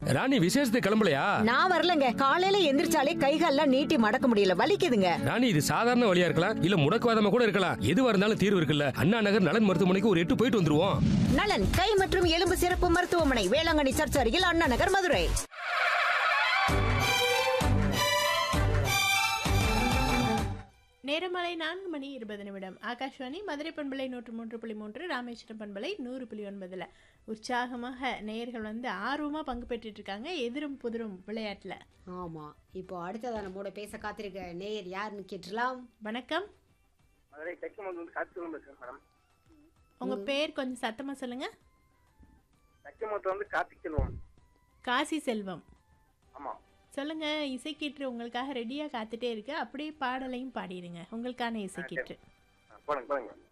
ராணி விசேஷத்துக்கு கிளம்பலையா நான் வரலங்க காலையில எந்திரிச்சாலே கைகால்லாம் நீட்டி மடக்க முடியல வலிக்குதுங்க ராணி இது சாதாரண வழியா இருக்கலாம் இல்ல முடக்குவாதமா கூட இருக்கலாம் எதுவா இருந்தாலும் தீர்வு இருக்குல்ல அண்ணா நகர் நலன் மருத்துவமனைக்கு ஒரு எட்டு போயிட்டு வந்துருவோம் நலன் கை மற்றும் எலும்பு சிறப்பு மருத்துவமனை வேளாங்கண்ணி சர்ச் அருகில் அண்ணா நகர் மதுரை நேரமலை நான்கு மணி இருபது நிமிடம் ஆகாஷ்வாணி மதுரை பண்பலை நூற்று மூன்று புள்ளி மூன்று ராமேஸ்வரம் பண்பலை நூறு புள்ளி ஒன்பதுல உற்சாகமாக நேயர்கள் வந்து ஆர்வமா பங்கு பெற்றுட்டு இருக்காங்க எதிரும் புதிரும் விளையாட்டுல ஆமா இப்போ அடுத்ததா நம்மோட பேச காத்திருக்க நேயர் யாருன்னு கேட்டுலாம் வணக்கம் மதுரை தெற்குமங்கலம் வந்து காத்துக்குளம் பேசுகிறேன் மேடம் உங்க பேர் கொஞ்சம் சத்தமா சொல்லுங்க தெற்குமங்கலத்தில் வந்து கார்த்திக் செல்வம் காசி செல்வம் ஆமாம் சொல்லுங்க இசைக்கீற்று உங்களுக்காக ரெடியா காத்துட்டே இருக்கு அப்படியே பாடலையும் பாடிடுங்க உங்களுக்கான இசைக்கீற்று போடுங்க போடுங்க